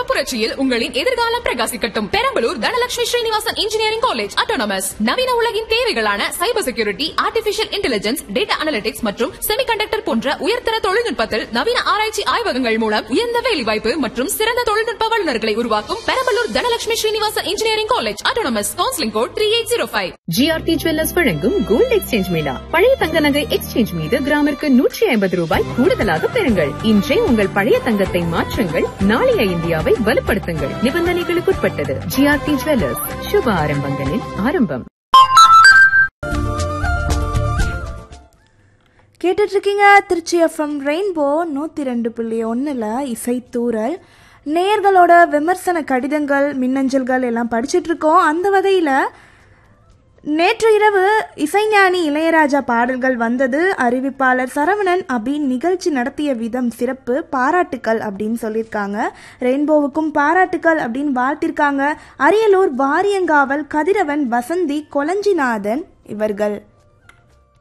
புரட்சியில் உங்களின் எதிர்காலம் பிரகாசிக்கட்டும் Perambalur Dhanalakshmi Srinivasan engineering college autonomous நவீன உலகின் தேவைகளான cyber security artificial intelligence data analytics மற்றும் செமிகண்டக்டர் போன்ற உயர்தர தொழில்நுட்பத்தில் நவீன ஆராய்ச்சி ஆய்வகங்கள் மூலம் உயர்ந்த வேலைவாய்ப்பு மற்றும் சிறந்த தொழில்நுட்ப வல்லுநர்களை உருவாக்கும் Perambalur Dhanalakshmi Srinivasan engineering college autonomous counselling code three eight zero five GRT jewellers வழங்கும் கோல்ட் எக்ஸ்சேஞ்ச் மேளா பழைய தங்க நகை எக்ஸ்சேஞ்ச் மீது கிராமிற்கு நூற்றி ஐம்பது ரூபாய் கூடுதலாக பெறுங்கள் இன்றே உங்கள் பழைய தங்கத்தை மாற்றுங்கள் நாளைய இந்தியாவை வலுப்படுத்துங்கள் நிபந்தனைகளுக்குட்பட்டது ஜிஆர்டி ஜுவல்லர்ஸ் சுப ஆரம்பங்களின் ஆரம்பம் கேட்டுட்டு இருக்கீங்க திருச்சி எஃப்எம் ரெயின்போ நூற்றி ரெண்டு புள்ளி ஒன்றில் இசைத்தூரல் நேயர்களோட விமர்சன கடிதங்கள் மின்னஞ்சல்கள் எல்லாம் படிச்சுட்டு இருக்கோம் அந்த வகையில் நேற்று இரவு இசைஞானி இளையராஜா பாடல்கள் வந்தது அறிவிப்பாளர் சரவணன் அபி நிகழ்ச்சி நடத்திய விதம் சிறப்பு பாராட்டுக்கள் அப்படின்னு சொல்லியிருக்காங்க ரெயின்போவுக்கும் பாராட்டுக்கள் அப்படின்னு வாழ்த்திருக்காங்க அரியலூர் வாரியங்காவல் கதிரவன் வசந்தி கொலஞ்சிநாதன் இவர்கள்